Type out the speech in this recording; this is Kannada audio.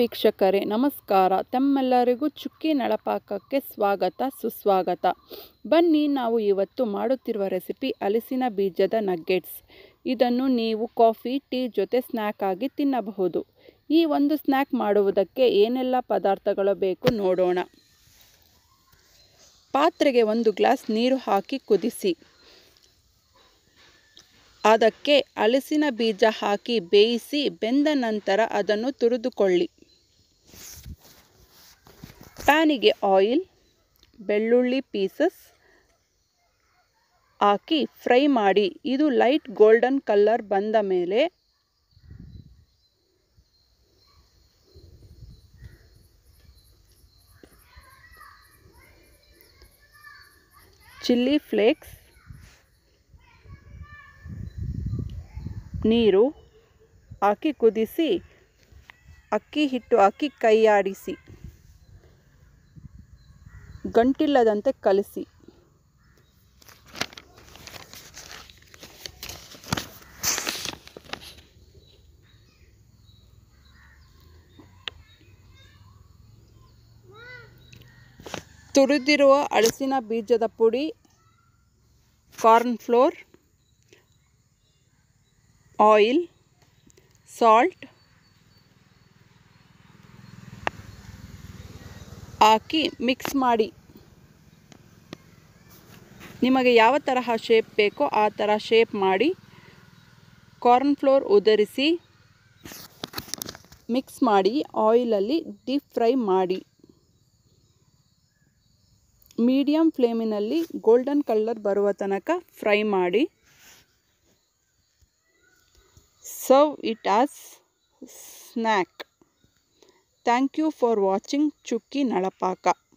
ವೀಕ್ಷಕರೇ ನಮಸ್ಕಾರ ತಮ್ಮೆಲ್ಲರಿಗೂ ಚುಕ್ಕಿ ನಳಪಾಕಕ್ಕೆ ಸ್ವಾಗತ ಸುಸ್ವಾಗತ ಬನ್ನಿ ನಾವು ಇವತ್ತು ಮಾಡುತ್ತಿರುವ ರೆಸಿಪಿ ಹಲಸಿನ ಬೀಜದ ನಗ್ಗೆಟ್ಸ್ ಇದನ್ನು ನೀವು ಕಾಫಿ ಟೀ ಜೊತೆ ಸ್ನ್ಯಾಕ್ ಆಗಿ ತಿನ್ನಬಹುದು ಈ ಒಂದು ಸ್ನ್ಯಾಕ್ ಮಾಡುವುದಕ್ಕೆ ಏನೆಲ್ಲ ಪದಾರ್ಥಗಳು ಬೇಕು ನೋಡೋಣ ಪಾತ್ರೆಗೆ ಒಂದು ಗ್ಲಾಸ್ ನೀರು ಹಾಕಿ ಕುದಿಸಿ ಅದಕ್ಕೆ ಹಲಸಿನ ಬೀಜ ಹಾಕಿ ಬೇಯಿಸಿ ಬೆಂದ ನಂತರ ಅದನ್ನು ತುರಿದುಕೊಳ್ಳಿ ಪ್ಯಾನಿಗೆ ಆಯಿಲ್ ಬೆಳ್ಳುಳ್ಳಿ ಪೀಸಸ್ ಹಾಕಿ ಫ್ರೈ ಮಾಡಿ ಇದು ಲೈಟ್ ಗೋಲ್ಡನ್ ಕಲರ್ ಬಂದ ಮೇಲೆ ಚಿಲ್ಲಿ ಫ್ಲೇಕ್ಸ್ ನೀರು ಹಾಕಿ ಕುದಿಸಿ ಅಕ್ಕಿ ಹಿಟ್ಟು ಹಾಕಿ ಕೈಯಾಡಿಸಿ ಗಂಟಿಲ್ಲದಂತೆ ಕಲಿಸಿ ತುರಿದಿರುವ ಹಲಸಿನ ಬೀಜದ ಪುಡಿ ಕಾರ್ನ್ ಫ್ಲೋರ್ ಆಯಿಲ್ ಸಾಲ್ಟ್ ಹಾಕಿ ಮಿಕ್ಸ್ ಮಾಡಿ ನಿಮಗೆ ಯಾವ ತರಹ ಶೇಪ್ ಬೇಕೋ ಆ ಥರ ಶೇಪ್ ಮಾಡಿ ಕಾರ್ನ್ ಫ್ಲೋರ್ ಉದುರಿಸಿ ಮಿಕ್ಸ್ ಮಾಡಿ ಆಯಿಲಲ್ಲಿ ಡೀಪ್ ಫ್ರೈ ಮಾಡಿ ಮೀಡಿಯಮ್ ಫ್ಲೇಮಿನಲ್ಲಿ ಗೋಲ್ಡನ್ ಕಲರ್ ಬರುವ ತನಕ ಫ್ರೈ ಮಾಡಿ serve it as snack thank you for watching Chukki Nalapaka